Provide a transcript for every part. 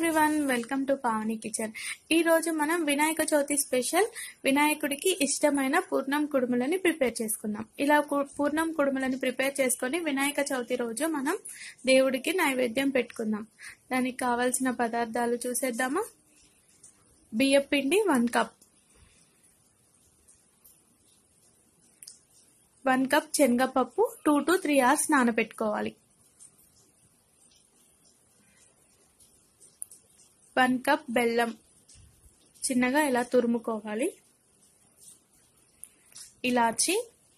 everyone welcome to Pavani kitchen ఈ రోజు మనం వినాయక చవితి స్పెషల్ వినాయకుడికి ఇష్టమైన పూర్ణం కుడుములని ప్రిపేర్ చేసుకుందాం ఇలా కు- పూర్ణం కుడుములని ప్రిపేర్ చేసుకొని వినాయక చవితి రోజు మనం దేవుడికి నైవేద్యం పెట్టుకుందాం దానికి కావాల్సిన పదార్థాలు చూసేద్దామా బియ్యం పిండి వన్ కప్ వన్ కప్ శనగపప్పు టూ టు త్రీ అవర్స్ నానబెట్టుకోవాలి వన్ కప్ బెల్లం చిన్నగా ఇలా తురుముకోవాలి ఇలాచి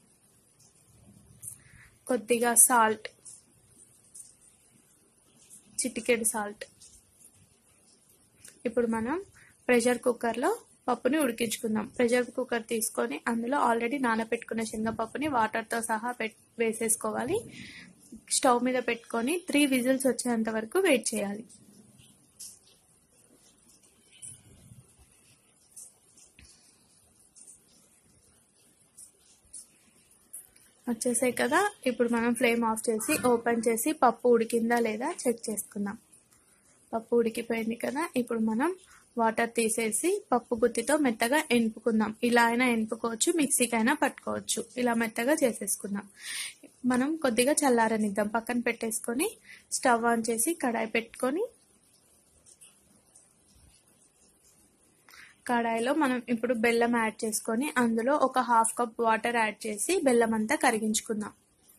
కొద్దిగా సాల్ట్ చిటికెడు సాల్ట్ ఇప్పుడు మనం ప్రెషర్ కుక్కర్లో పప్పుని ఉడికించుకుందాం ప్రెషర్ కుక్కర్ తీసుకొని అందులో ఆల్రెడీ నానబెట్టుకున్న శనగపప్పుని వాటర్తో సహా పెట్ వేసేసుకోవాలి స్టవ్ మీద పెట్టుకొని త్రీ విజిల్స్ వచ్చేంత వరకు వెయిట్ చేయాలి వచ్చేసాయి కదా ఇప్పుడు మనం ఫ్లేమ్ ఆఫ్ చేసి ఓపెన్ చేసి పప్పు ఉడికిందా లేదా చెక్ చేసుకుందాం పప్పు ఉడికిపోయింది కదా ఇప్పుడు మనం వాటర్ తీసేసి పప్పు గుత్తితో మెత్తగా ఎనుపుకుందాం ఇలా అయినా ఎనుపుకోవచ్చు మిక్సీకి అయినా పట్టుకోవచ్చు ఇలా మెత్తగా చేసేసుకుందాం మనం కొద్దిగా చల్లారనిద్దాం పక్కన పెట్టేసుకొని స్టవ్ ఆన్ చేసి కడాయి పెట్టుకొని కడాయిలో మనం ఇప్పుడు బెల్లం యాడ్ చేసుకొని అందులో ఒక హాఫ్ కప్ వాటర్ యాడ్ చేసి బెల్లం అంతా కరిగించుకుందాం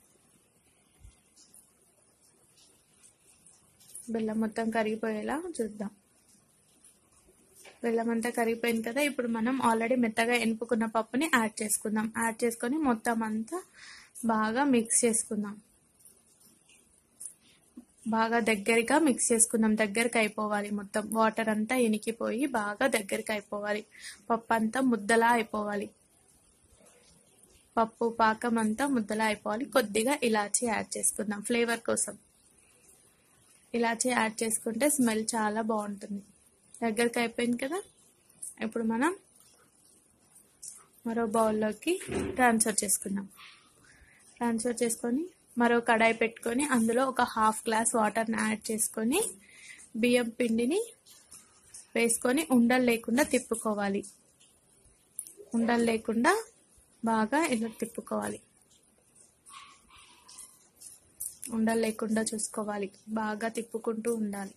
బెల్లం మొత్తం కరిగిపోయేలా చూద్దాం బెల్లం అంతా కరిగిపోయింది కదా ఇప్పుడు మనం ఆల్రెడీ మెత్తగా ఎనుపుకున్న పప్పుని యాడ్ చేసుకుందాం యాడ్ చేసుకొని మొత్తం అంతా బాగా మిక్స్ చేసుకుందాం బాగా దగ్గరగా మిక్స్ చేసుకుందాం దగ్గరికి అయిపోవాలి మొత్తం వాటర్ అంతా ఇనికిపోయి బాగా దగ్గరికి అయిపోవాలి పప్పు అంతా ముద్దలా అయిపోవాలి పప్పు పాకం అంతా ముద్దలా అయిపోవాలి కొద్దిగా ఇలాచీ యాడ్ చేసుకుందాం ఫ్లేవర్ కోసం ఇలాచీ యాడ్ చేసుకుంటే స్మెల్ చాలా బాగుంటుంది దగ్గరికి అయిపోయింది కదా ఇప్పుడు మనం మరో బౌల్లోకి ట్రాన్స్ఫర్ చేసుకుందాం ట్రాన్స్ఫర్ చేసుకొని మరో కడాయి పెట్టుకొని అందులో ఒక హాఫ్ గ్లాస్ వాటర్ని యాడ్ చేసుకొని బియ్యం పిండిని వేసుకొని ఉండలు లేకుండా తిప్పుకోవాలి ఉండలు లేకుండా బాగా ఇలా తిప్పుకోవాలి ఉండలు లేకుండా చూసుకోవాలి బాగా తిప్పుకుంటూ ఉండాలి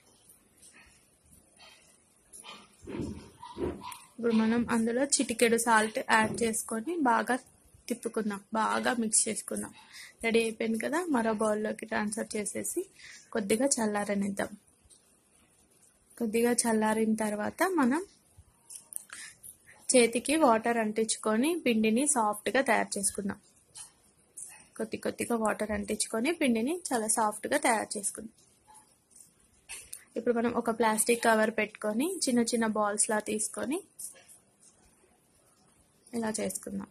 ఇప్పుడు మనం అందులో చిటికెడు సాల్ట్ యాడ్ చేసుకొని బాగా తిప్పుకుందాం బాగా మిక్స్ చేసుకుందాం రెడీ అయిపోయింది కదా మరో బౌల్లోకి ట్రాన్స్ఫర్ చేసేసి కొద్దిగా చల్లారనిద్దాం కొద్దిగా చల్లారిన తర్వాత మనం చేతికి వాటర్ అంటించుకొని పిండిని సాఫ్ట్గా తయారు చేసుకుందాం కొద్ది కొద్దిగా వాటర్ అంటించుకొని పిండిని చాలా సాఫ్ట్గా తయారు చేసుకుందాం ఇప్పుడు మనం ఒక ప్లాస్టిక్ కవర్ పెట్టుకొని చిన్న చిన్న బాల్స్లా తీసుకొని ఇలా చేసుకుందాం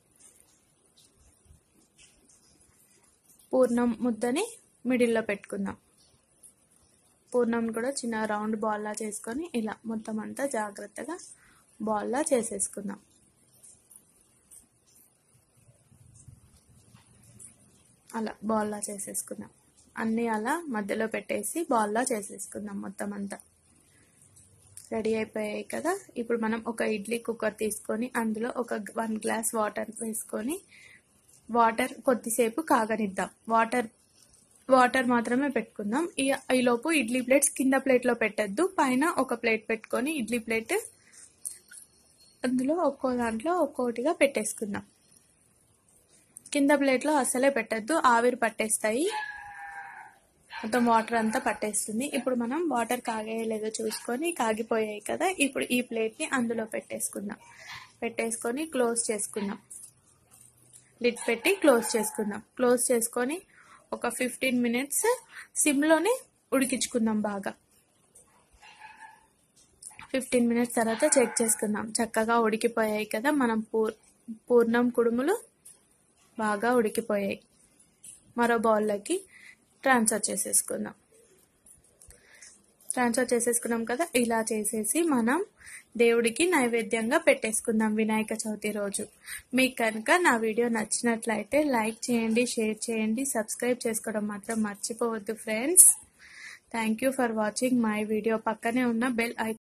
పూర్ణం ముద్దని మిడిల్లో పెట్టుకుందాం పూర్ణం కూడా చిన్న రౌండ్ బాల్లా చేసుకొని ఇలా మొత్తం అంతా జాగ్రత్తగా బాల్లా చేసేసుకుందాం అలా బాల్లా చేసేసుకుందాం అన్నీ అలా మధ్యలో పెట్టేసి బాల్లా చేసేసుకుందాం మొత్తం అంతా రెడీ అయిపోయాయి కదా ఇప్పుడు మనం ఒక ఇడ్లీ కుక్కర్ తీసుకొని అందులో ఒక వన్ గ్లాస్ వాటర్ వేసుకొని వాటర్ కొద్దిసేపు కాగనిద్దాం వాటర్ వాటర్ మాత్రమే పెట్టుకుందాం ఈ ఈలోపు ఇడ్లీ ప్లేట్స్ కింద ప్లేట్లో పెట్టద్దు పైన ఒక ప్లేట్ పెట్టుకొని ఇడ్లీ ప్లేట్ అందులో ఒక్కో దాంట్లో ఒక్కోటిగా పెట్టేసుకుందాం కింద ప్లేట్లో అస్సలే పెట్టద్దు ఆవిరి పట్టేస్తాయి మొత్తం వాటర్ అంతా పట్టేస్తుంది ఇప్పుడు మనం వాటర్ కాగేయలేదో చూసుకొని కాగిపోయాయి కదా ఇప్పుడు ఈ ప్లేట్ని అందులో పెట్టేసుకుందాం పెట్టేసుకొని క్లోజ్ చేసుకుందాం లిడ్ పెట్టి క్లోజ్ చేసుకుందాం క్లోజ్ చేసుకొని ఒక ఫిఫ్టీన్ మినిట్స్ సిమ్లోనే ఉడికించుకుందాం బాగా ఫిఫ్టీన్ మినిట్స్ తర్వాత చెక్ చేసుకుందాం చక్కగా ఉడికిపోయాయి కదా మనం పూర్ పూర్ణం కుడుములు బాగా ఉడికిపోయాయి మరో బౌల్లోకి ట్రాన్స్ఫర్ చేసేసుకుందాం ట్రాన్స్ఫర్ చేసేసుకున్నాం కదా ఇలా చేసేసి మనం దేవుడికి నైవేద్యంగా పెట్టేసుకుందాం వినాయక చవితి రోజు మీకు కనుక నా వీడియో నచ్చినట్లయితే లైక్ చేయండి షేర్ చేయండి సబ్స్క్రైబ్ చేసుకోవడం మాత్రం మర్చిపోవద్దు friends thank you for watching my video పక్కనే ఉన్న బెల్ ఐ